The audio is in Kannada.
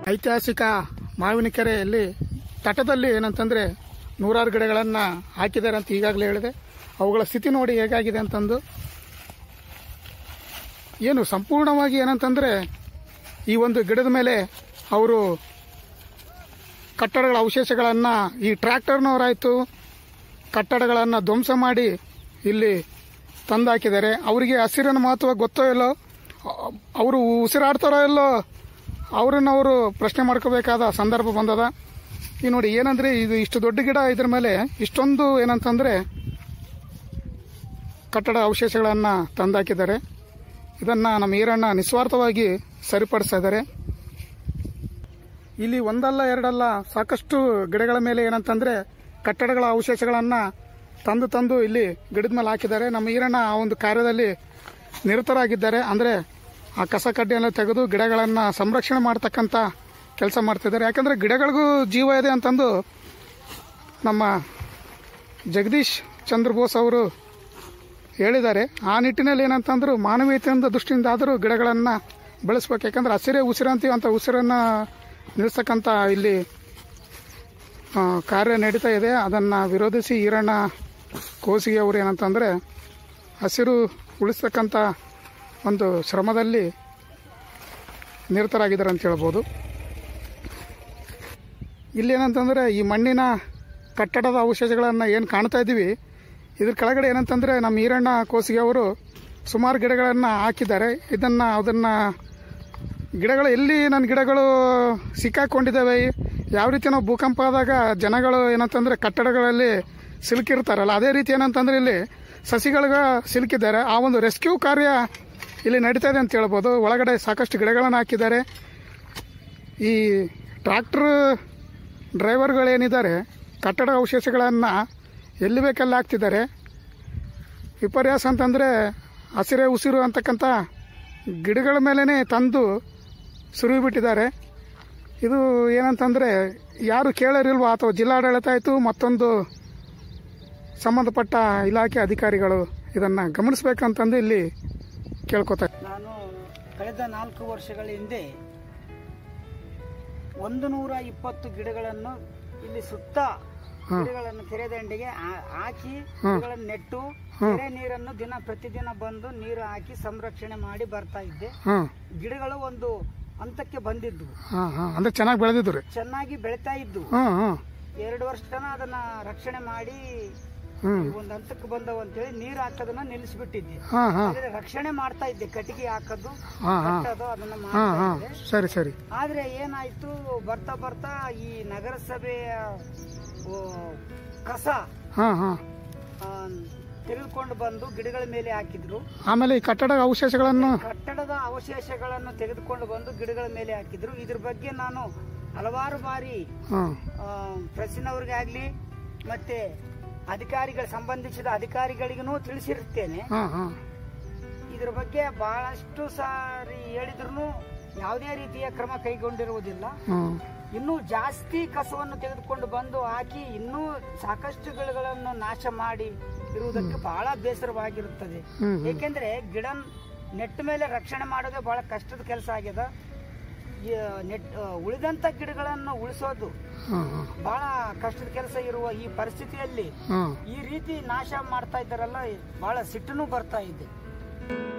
ಐತಿಹಾಸಿಕ ಮಾವಿನ ಕೆರೆಯಲ್ಲಿ ತಟದಲ್ಲಿ ಏನಂತಂದ್ರೆ ನೂರಾರು ಗಿಡಗಳನ್ನು ಹಾಕಿದ್ದಾರೆ ಅಂತ ಈಗಾಗಲೇ ಹೇಳಿದೆ ಅವುಗಳ ಸ್ಥಿತಿ ನೋಡಿ ಹೇಗಾಗಿದೆ ಅಂತಂದು ಏನು ಸಂಪೂರ್ಣವಾಗಿ ಏನಂತಂದ್ರೆ ಈ ಒಂದು ಗಿಡದ ಮೇಲೆ ಅವರು ಕಟ್ಟಡಗಳ ಅವಶೇಷಗಳನ್ನು ಈ ಟ್ರ್ಯಾಕ್ಟರ್ನವರಾಯಿತು ಕಟ್ಟಡಗಳನ್ನು ಧ್ವಂಸ ಮಾಡಿ ಇಲ್ಲಿ ತಂದಾಕಿದ್ದಾರೆ ಅವರಿಗೆ ಹಸಿರಿನ ಮಹತ್ವ ಗೊತ್ತೋ ಇಲ್ಲೋ ಅ- ಅವರು ಉಸಿರಾಡ್ತಾರೋ ಇಲ್ಲೋ ಅವ್ರನ್ನವರು ಪ್ರಶ್ನೆ ಮಾಡ್ಕೋಬೇಕಾದ ಸಂದರ್ಭ ಬಂದದ ಈ ನೋಡಿ ಏನಂದ್ರೆ ಇದು ಇಷ್ಟು ದೊಡ್ಡ ಗಿಡ ಇದ್ರ ಮೇಲೆ ಇಷ್ಟೊಂದು ಏನಂತಂದ್ರೆ ಕಟ್ಟಡ ಅವಶೇಷಗಳನ್ನು ತಂದಾಕಿದ್ದಾರೆ ಇದನ್ನ ನಮ್ಮ ಈರಣ್ಣ ನಿಸ್ವಾರ್ಥವಾಗಿ ಸರಿಪಡಿಸ್ತಾ ಇದ್ದಾರೆ ಇಲ್ಲಿ ಒಂದಲ್ಲ ಎರಡಲ್ಲ ಸಾಕಷ್ಟು ಗಿಡಗಳ ಮೇಲೆ ಏನಂತಂದ್ರೆ ಕಟ್ಟಡಗಳ ಅವಶೇಷಗಳನ್ನ ತಂದು ತಂದು ಇಲ್ಲಿ ಗಿಡದ ಮೇಲೆ ಹಾಕಿದ್ದಾರೆ ನಮ್ಮ ಈರಣ್ಣ ಆ ಒಂದು ಕಾರ್ಯದಲ್ಲಿ ನಿರತರಾಗಿದ್ದಾರೆ ಅಂದ್ರೆ ಆ ಕಸ ಕಡ್ಡಿಯನ್ನು ತೆಗೆದು ಗಿಡಗಳನ್ನ ಸಂರಕ್ಷಣೆ ಮಾಡ್ತಕ್ಕಂಥ ಕೆಲಸ ಮಾಡ್ತಿದ್ದಾರೆ ಯಾಕಂದ್ರೆ ಗಿಡಗಳಿಗೂ ಜೀವ ಇದೆ ಅಂತಂದು ನಮ್ಮ ಜಗದೀಶ್ ಚಂದ್ರ ಬೋಸ್ ಅವರು ಹೇಳಿದ್ದಾರೆ ಆ ನಿಟ್ಟಿನಲ್ಲಿ ಏನಂತಂದ್ರು ಮಾನವೀಯತೆಯಿಂದ ದೃಷ್ಟಿಯಿಂದ ಆದರೂ ಗಿಡಗಳನ್ನು ಬೆಳೆಸ್ಬೇಕು ಯಾಕಂದ್ರೆ ಹಸಿರೇ ಉಸಿರಂತೀವಿ ಅಂತ ಉಸಿರನ್ನು ನಿಲ್ಲಿಸ್ತಕ್ಕಂಥ ಇಲ್ಲಿ ಆ, ಕಾರ್ಯ ನಡೀತಾ ಇದೆ ಅದನ್ನು ವಿರೋಧಿಸಿ ಈರಣ್ಣ ಕೋಸಿಗೆ ಅವರು ಏನಂತಂದರೆ ಹಸಿರು ಉಳಿಸ್ತಕ್ಕಂಥ ಒಂದು ಶ್ರಮದಲ್ಲಿ ನಿರತರಾಗಿದ್ದಾರೆ ಅಂತ ಹೇಳ್ಬೋದು ಇಲ್ಲಿ ಏನಂತಂದರೆ ಈ ಮಣ್ಣಿನ ಕಟ್ಟಡದ ಅವಶೇಷಗಳನ್ನು ಏನು ಕಾಣ್ತಾ ಇದ್ದೀವಿ ಇದ್ರ ಕೆಳಗಡೆ ಏನಂತಂದರೆ ನಮ್ಮ ಈರಣ್ಣ ಕೋಸಿಗೆ ಅವರು ಸುಮಾರು ಗಿಡಗಳನ್ನು ಹಾಕಿದ್ದಾರೆ ಇದನ್ನು ಅದನ್ನು ಗಿಡಗಳು ಎಲ್ಲಿ ನನ್ನ ಗಿಡಗಳು ಸಿಕ್ಕಾಕೊಂಡಿದ್ದಾವೆ ಯಾವ ರೀತಿ ನಾವು ಭೂಕಂಪ ಆದಾಗ ಜನಗಳು ಏನಂತಂದರೆ ಕಟ್ಟಡಗಳಲ್ಲಿ ಸಿಲುಕಿರ್ತಾರಲ್ಲ ಅದೇ ರೀತಿ ಏನಂತಂದ್ರೆ ಇಲ್ಲಿ ಸಸಿಗಳಿಗೆ ಸಿಲುಕಿದ್ದಾರೆ ಆ ಒಂದು ರೆಸ್ಕ್ಯೂ ಕಾರ್ಯ ಇಲ್ಲಿ ನಡೀತಾ ಇದೆ ಅಂತ ಹೇಳ್ಬೋದು ಒಳಗಡೆ ಸಾಕಷ್ಟು ಗಿಡಗಳನ್ನು ಹಾಕಿದ್ದಾರೆ ಈ ಟ್ರ್ಯಾಕ್ಟರ್ ಡ್ರೈವರ್ಗಳೇನಿದ್ದಾರೆ ಕಟ್ಟಡ ಅವಶೇಷಗಳನ್ನು ಎಲ್ಲಿ ಬೇಕಲ್ಲಿ ಹಾಕ್ತಿದ್ದಾರೆ ವಿಪರ್ಯಾಸ ಅಂತಂದರೆ ಹಸಿರೇ ಉಸಿರು ಅಂತಕ್ಕಂಥ ಗಿಡಗಳ ಮೇಲೇ ತಂದು ಸುರುವಿ ಬಿಟ್ಟಿದ್ದಾರೆ ಇದು ಏನಂತಂದರೆ ಯಾರು ಕೇಳೋರಿಲ್ವೋ ಅಥವಾ ಜಿಲ್ಲಾಡಳಿತ ಆಯಿತು ಮತ್ತೊಂದು ಸಂಬಂಧಪಟ್ಟ ಇಲಾಖೆ ಅಧಿಕಾರಿಗಳು ಇದನ್ನು ಗಮನಿಸಬೇಕಂತಂದು ಇಲ್ಲಿ ಕೇಳ್ಕೊತಾರೆ ನಾನು ಕಳೆದ ನಾಲ್ಕು ವರ್ಷಗಳ ಹಿಂದೆ ಒಂದು ನೂರ ಇಪ್ಪತ್ತು ಗಿಡಗಳನ್ನು ಇಲ್ಲಿ ಸುತ್ತ ಗಿಡಗಳನ್ನು ಕೆರೆ ದಂಡೆಗೆ ಹಾ- ಹಾಕಿ ಗಿಡಗಳನ್ನು ನೆಟ್ಟು ಕೆರೆ ನೀರನ್ನು ದಿನ ಪ್ರತಿದಿನ ಬಂದು ನೀರು ಹಾಕಿ ಸಂರಕ್ಷಣೆ ಮಾಡಿ ಬರ್ತಾ ಇದ್ದೆ ಹಾಂ ಗಿಡಗಳು ಒಂದು ಹಂತಕ್ಕೆ ಬಂದಿದ್ದು ಹಾಂ ಹಾಂ ಅಂದರೆ ಚೆನ್ನಾಗಿ ಬೆಳೆದಿದ್ದು ರೀ ಚೆನ್ನಾಗಿ ಬೆಳಿತಾ ಇದ್ದು ಹಾಂ ಹಾಂ ಎರಡು ವರ್ಷ ತನ ಅದನ್ನ ರಕ್ಷಣೆ ಮಾಡಿ ಹ್ಞೂ ಒಂದು ಹಂತಕ್ಕೆ ಬಂದವು ಅಂತೇಳಿ ನೀರು ಹಾಕೋದನ್ನ ನಿಲ್ಲಿಸ್ಬಿಟ್ಟಿದ್ದೆ ಹಾಂ ಹಾಂ ಆದ್ರೆ ರಕ್ಷಣೆ ಮಾಡ್ತಾ ಇದ್ದೆ ಕಟ್ಟಿಗೆ ಹಾಕೋದು ಹಾಂ ಹಾಂ ಕಟ್ಟೋದು ಅದನ್ನ ಹಾಂ ಮಾಡ್ತಾ ಹಾಂ ಇದ್ದೆ ಸರಿ ಸರಿ ಆದ್ರೆ ಏನಾಯ್ತು ಬರ್ತಾ ಬರ್ತಾ ಈ ನಗರಸಭೆಯ ಓ, ಕಸ ಹಾಂ ಹಾಂ ಆ, ತೆಗೆದುಕೊಂಡು ಬಂದು ಗಿಡಗಳ ಮೇಲೆ ಹಾಕಿದ್ರು ಆಮೇಲೆ ಈ ಕಟ್ಟಡ ಅವಶೇಷಗಳನ್ನು ಕಟ್ಟಡದ ಅವಶೇಷಗಳನ್ನು ತೆಗೆದುಕೊಂಡು ಬಂದು ಗಿಡಗಳ ಮೇಲೆ ಹಾಕಿದ್ರು ಇದ್ರ ಬಗ್ಗೆ ನಾನು ಹಲವಾರು ಬಾರಿ ಹಾಂ ಆ, ಪ್ರೆಸ್ಸಿನವ್ರಿಗೆ ಆಗ್ಲಿ ಮತ್ತೆ ಅಧಿಕಾರಿಗಳ ಸಂಬಂಧಿಸಿದ ಅಧಿಕಾರಿಗಳಿಗೂ ತಿಳಿಸಿರುತ್ತೇನೆ ಹಾಂ ಹಾಂ ಇದ್ರ ಬಗ್ಗೆ ಬಹಳಷ್ಟು ಸಾರಿ ಹೇಳಿದ್ರು ಯಾವುದೇ ರೀತಿಯ ಕ್ರಮ ಕೈಗೊಂಡಿರುವುದಿಲ್ಲ ಹಾಂ ಇನ್ನೂ ಜಾಸ್ತಿ ಕಸವನ್ನು ತೆಗೆದುಕೊಂಡು ಬಂದು ಹಾಕಿ ಇನ್ನೂ ಸಾಕಷ್ಟು ಗಿಡಗಳನ್ನು ನಾಶ ಮಾಡಿ ಇರುವುದಕ್ಕೆ ಬಹಳ ಬೇಸರವಾಗಿರುತ್ತದೆ ಹ್ಮ್, ಹ್ಮ್. ಏಕೆಂದ್ರೆ ಗಿಡ ನೆಟ್ಟ ಮೇಲೆ ರಕ್ಷಣೆ ಮಾಡೋದೇ ಬಹಳ ಕಷ್ಟದ ಕೆಲಸ ಆಗ್ಯದ ಈ ನೆಟ್ ಉಳಿದಂತ ಗಿಡಗಳನ್ನು ಉಳಿಸೋದು ಹಾಂ ಹಾಂ ಬಹಳ ಕಷ್ಟದ ಕೆಲಸ ಇರುವ ಈ ಪರಿಸ್ಥಿತಿಯಲ್ಲಿ ಹಾಂ ಈ ರೀತಿ ನಾಶ ಮಾಡ್ತಾ ಇದ್ದಾರಲ್ಲ ಬಹಳ ಸಿಟ್ಟನು ಬರ್ತಾ ಇದೆ